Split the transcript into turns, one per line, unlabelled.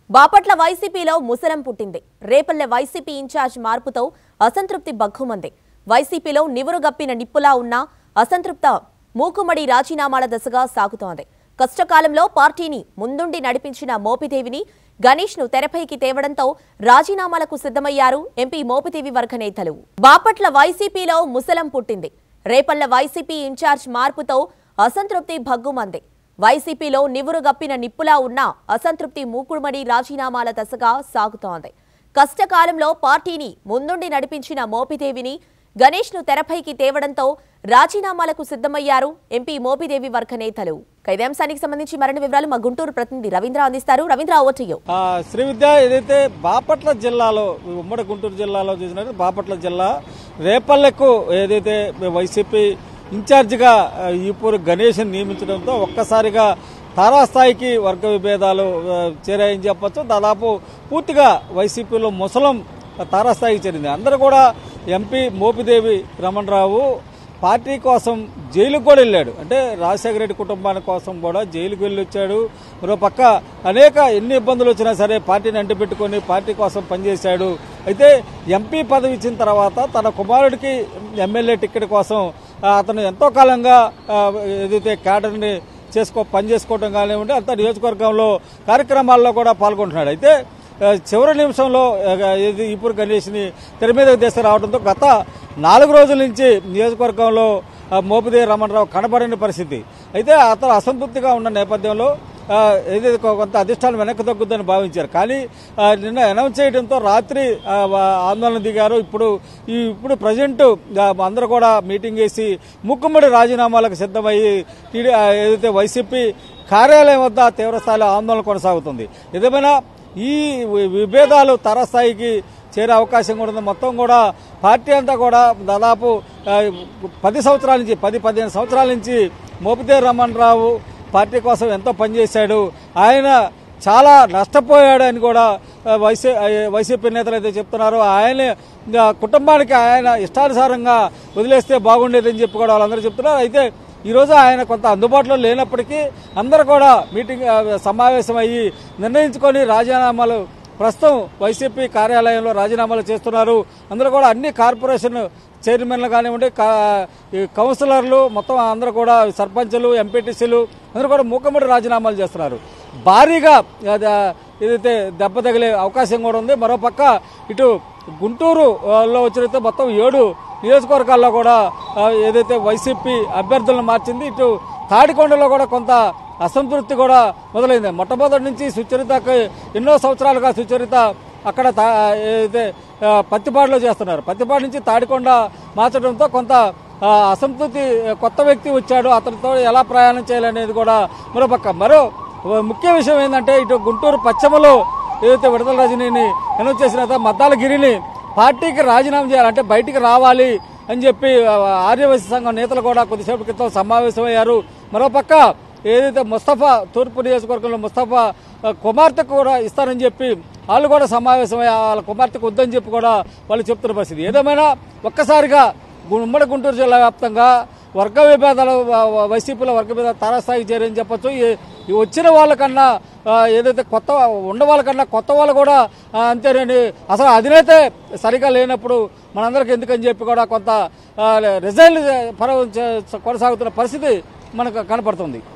బాపట్ల వైసీపీలో ముసలం పుట్టింది Repalle YCP incharge మార్పుతో అసంతృప్తి బగ్గుమంది వైసీపీలో నివురుగప్పిన నిప్పులా ఉన్న అసంతృప్త మూకుమడి రాజీనామాల దశగా సాగుతోంది కష్టకాలంలో పార్టీని ముందుండి నడిపించిన మోపిదేవిని గణేష్ ను తెరపైకి తేవడంతో రాజీనామాలకు సిద్ధమయ్యారు ఎంపీ మోపిదేవి వర్గ నేతలు బాపట్ల వైసీపీలో ముసలం పుట్టింది రేపల్లె వైసీపీ ఇన్ఛార్జ్ మార్పుతో అసంతృప్తి భగ్గుమంది వైసీపీలో నివురుగప్పిన నిప్పులా ఉన్న అసంతృప్తి మూకుడుమడి రాజీనామాల దశగా సాగుతోంది కష్టకాలంలో పార్టీని ముందుండి నడిపించిన మోపిదేవిని గణేష్ ను తెరపైకి తేవడంతో రాజీనామాలకు సిద్ధమయ్యారు ఎంపీ మోపిదేవి వర్గ నేతలు ఖైదాంశానికి సంబంధించి మరిన్ని వివరాలు మా గుంటూరు ప్రతినిధి రవీంద్ర అందిస్తారు రవీంద్ర ఓవర్ టు యు.
ఆ, శ్రీ విద్య ఏదైతే బాపట్ల జిల్లాలో ఉమ్మడి గుంటూరు జిల్లాలో చూసినట్టు బాపట్ల జిల్లా రేపల్లెకు ఏదైతే వైసీపీ ఇన్ఛార్జిగా ఆ, ఈపూరు గణేష్ నియమించడంతో ఒక్కసారిగా తారాస్థాయికి వర్గ విభేదాలు ఆ, చేరాయని చెప్పొచ్చు దాదాపు పూర్తిగా వైసీపీలో ముసలం తారాస్థాయికి చేరింది అందరూ కూడా ఎంపీ మోపిదేవి రమణరావు పార్టీ కోసం జైలుకు కూడా వెళ్ళాడు అంటే రాజశేఖర రెడ్డి కుటుంబాని కోసం కూడా జైలుకు వెళ్ళి వచ్చాడు మరో పక్క అనేక ఎన్ని ఇబ్బందులు వచ్చినా సరే పార్టీని అంటిపెట్టుకొని పార్టీ కోసం పనిచేశాడు అయితే ఎంపీ పదవి ఇచ్చిన తర్వాత తన కుమారుడికి ఎమ్మెల్యే టికెట్ కోసం ఆ, అతను ఎంతో కాలంగా ఆ, ఏదైతే క్యాడర్ని చేసుకో పని చేసుకోవడం కానివ్వండి అంత నియోజకవర్గంలో కార్యక్రమాల్లో కూడా పాల్గొంటున్నాడు అయితే ఆ, చివరి నిమిషంలో ఆ, ఇది ఇప్పుడు గణేష్ని తెర మీదకి తీసుకురావడంతో గత నాలుగు రోజుల నుంచి నియోజకవర్గంలో ఆ, మోపిదేవి రమణరావు కనబడని పరిస్థితి అయితే అతను అసంతృప్తిగా ఉన్న నేపథ్యంలో ఆ, ఏదైతే కొ- కొంత అధిష్టానం వెనక్కి తగ్గుద్దని భావించారు కానీ ఆ, నిన్న అనౌన్స్ చేయడంతో రాత్రి ఆ, వా- ఆందోళన దిగారు ఇప్పుడు ఈ ఇప్పుడు ప్రజెంట్ అందరూ కూడా మీటింగ్ వేసి ముక్కుమ్మడి రాజీనామాలకు సిద్ధమయ్యి టీడీ ఆ, ఏదైతే వైసీపీ కార్యాలయం వద్ద తీవ్రస్థాయిలో ఆందోళన కొనసాగుతుంది ఏదేమైనా ఈ వి- విభేదాలు తరస్థాయికి చేరే అవకాశం కూడా ఉంది మొత్తం కూడా పార్టీ అంతా కూడా దాదాపు ఆ, పది సంవత్సరాల నుంచి పది పదిహేను సంవత్సరాల నుంచి మోపిదేవి రమణ్ రావు పార్టీ కోసం ఎంతో పనిచేశాడు ఆయన చాలా నష్టపోయాడు అని కూడా ఆ, వైసీ ఆ, వైసీపీ నేతలు అయితే చెప్తున్నారు ఆయన ఇంకా కుటుంబానికి ఆయన ఇష్టానుసారంగా వదిలేస్తే బాగుండేదని చెప్పి కూడా వాళ్ళందరూ చెప్తున్నారు అయితే ఈ రోజు ఆయన కొంత అందుబాటులో లేనప్పటికీ అందరూ కూడా మీటింగ్ ఆ, సమావేశం అయ్యి నిర్ణయించుకొని రాజీనామాలు ప్రస్తుతం వైసీపీ కార్యాలయంలో రాజీనామాలు చేస్తున్నారు అందరూ కూడా అన్ని కార్పొరేషన్ చైర్మన్లు కానివ్వండి కా- ఈ కౌన్సిలర్లు మొత్తం అందరూ కూడా సర్పంచులు ఎంపీటీసీలు అందరూ కూడా మూకమ్మడి రాజీనామాలు చేస్తున్నారు భారీగా అది, ఆ, ఏదైతే దెబ్బ తగిలే అవకాశం కూడా ఉంది మరోపక్క ఇటు గుంటూరు ఆ, లో వచ్చినైతే మొత్తం ఏడు నియోజకవర్గాల్లో కూడా ఆ, ఏదైతే వైసీపీ అభ్యర్థులను మార్చింది ఇటు తాడికొండలో కూడా కొంత అసంతృప్తి కూడా మొదలైంది మొట్టమొదటి నుంచి సుచరితకు ఎన్నో సంవత్సరాలుగా సుచరిత అక్కడ తా- ఏదైతే ఆ, పత్తిపాడులో చేస్తున్నారు పత్తిపాడు నుంచి తాడికొండ మార్చడంతో కొంత ఆ, అసంతృప్తి కొత్త వ్యక్తి వచ్చాడు అతనితో ఎలా ప్రయాణం చేయాలనేది కూడా మరోపక్క మరో ముఖ్య విషయం ఏంటంటే ఇటు గుంటూరు పశ్చిమలో ఏదైతే విడతల రజనీని అనౌన్స్ చేసిన తర్వాత మద్దాలగిరిని పార్టీకి రాజీనామా చేయాలంటే బయటికి రావాలి అని చెప్పి ఆ, ఆర్యవైశ్య సంఘం నేతలు కూడా కొద్దిసేపు క్రితం సమావేశమయ్యారు మరోపక్క ఏదైతే ముస్తఫా తూర్పు నియోజకవర్గంలో ముస్తఫా ఆ, కుమార్తెకు కూడా ఇస్తారని చెప్పి వాళ్ళు కూడా సమావేశమై వాళ్ళ కుమార్తెకు వద్దని చెప్పి కూడా వాళ్ళు చెప్తున్న పరిస్థితి ఏదేమైనా ఒక్కసారిగా గు- ఉమ్మడి గుంటూరు జిల్లా వ్యాప్తంగా వర్గ విభేదాలు వ- వ- వైసీపీలో వర్గ విభేదాలు తారాస్థాయికి చేరని చెప్పొచ్చు ఈ- ఈ వచ్చిన వాళ్ళకన్నా ఆ, ఏదైతే కొత్త ఉన్న వాళ్ళకన్నా కొత్త వాళ్ళు కూడా ఆ, అంతేనండి అసలు అధినేతే సరిగా లేనప్పుడు మనందరికి ఎందుకని చెప్పి కూడా కొంత రిజైన్ కొనసాగుతున్న పరిస్థితి మనకు కనపడుతుంది